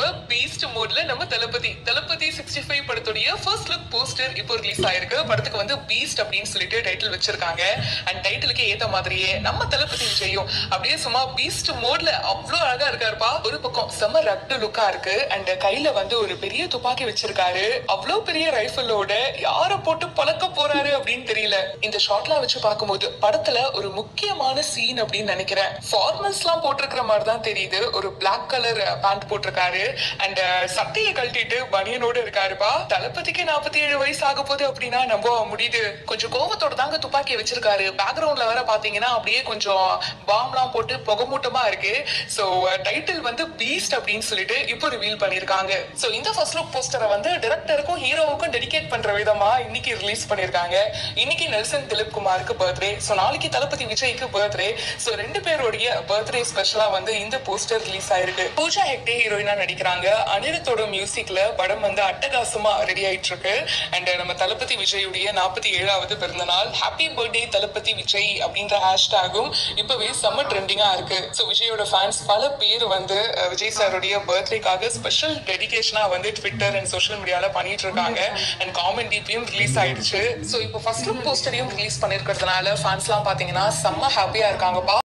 Beast மோட்ல நம்ம Thalapathy Thalapathy sixty five படத்துடைய ஃபர்ஸ்ட் லுக் போஸ்டர் இப்போ ரிலீஸ் ஆயிருக்கு படத்துக்கு வந்து பீஸ்ட் அப்படின்னு சொல்லிட்டு டைட்டில் வச்சிருக்காங்க அண்ட் டைட்டிலுக்கு ஏத்த மாதிரியே நம்ம தளபதி விஜயும் அப்படியே சும்மா பீஸ்ட் மோட்ல அவ்வளோ அழகா இருக்காருப்பா ஒரு பக்கம் செம ரக்டு லுக்கா இருக்கு அண்ட் கையில வந்து ஒரு பெரிய துப்பாக்கி வச்சிருக்காரு அவ்வளோ பெரிய ரைஃபிளோட யார போட்டு பழக்க போறாரு அப்படின்னு தெரியல இந்த ஷாட்லாம் வச்சு பார்க்கும்போது படத்துல ஒரு முக்கியமான சீன் அப்படின்னு நினைக்கிறேன் ஃபார்மல்ஸ் எல்லாம் போட்டிருக்கிற மாதிரி தான் தெரியுது ஒரு பிளாக் கலர் பேண்ட் போட்டிருக்காரு அண்ட் சட்டையை கழட்டிட்டு பனியனோட இருக்காருப்பா தளபதிக்கு நாற்பத்தி ஏழு வயசு ஆக போகுது அப்படின்னா நம்ப முடியுது கொஞ்சம் கோவத்தோட தாங்க துப்பாக்கி வச்சிருக்காரு பேக்ரவுண்ட்ல வேற பாத்தீங்கன்னா அப்படியே கொஞ்சம் பாம்லாம் போட்டு புகமூட்டமா இருக்கு சோ டைட்டில் வந்து பீஸ்ட் அப்படின்னு சொல்லிட்டு இப்போ ரிவீல் பண்ணிருக்காங்க சோ இந்த ஃபர்ஸ்ட் லுக் போஸ்டரை வந்து டைரக்டருக்கும் ஹீரோவுக்கும் டெடிகேட் பண்ற விதமா இன்னைக்கு ரிலீஸ் பண்ணிருக்காங்க இன்னைக்கு நெல்சன் திலீப் குமாருக்கு பர்த்டே சோ நாளைக்கு தளபதி விஜய்க்கு பர்த்டே சோ ரெண்டு பேருடைய பர்த்டே ஸ்பெஷலா வந்து இந்த போஸ்டர் ரிலீஸ் ஆயிருக்கு பூஜா ஹெக்டே ஹீரோயினா நடிக்கிறாங்க அனிருத்தோட மியூசிக்ல படம் வந்து அட்டகாசமா ரெடி ஆயிட்டு இருக்கு அண்ட் நம்ம தளபதி விஜயுடைய நாற்பத்தி ஏழாவது பிறந்த நாள் ஹாப்பி பர்த்டே தளபதி விஜய் அப்படின்ற ஹேஷ்டாகும் இப்பவே செம்ம ட்ரெண்டிங்கா இருக்கு சோ விஜயோட ஃபேன்ஸ் பல பேர் வந்து அஹ், விஜய் சாருடைய பர்த்டேக்காக ஸ்பெஷல் டெடிகேஷனா வந்து ட்விட்டர் அண்ட் சோஷியல் மீடியால பண்ணிட்டு இருக்காங்க அண்ட் காமெண்ட் டிபியும் ரிலீஸ் ஆயிடுச்சு சோ இப்போ ஃபர்ஸ்ட் லுக் போஸ்டரையும் ரிலீஸ் பண்ணிருக்கிறதுனால ஃபேன்ஸ்லாம் பாத்தீங்கன்னா செம்ம ஹாப்பியா இருக்காங்கப்பா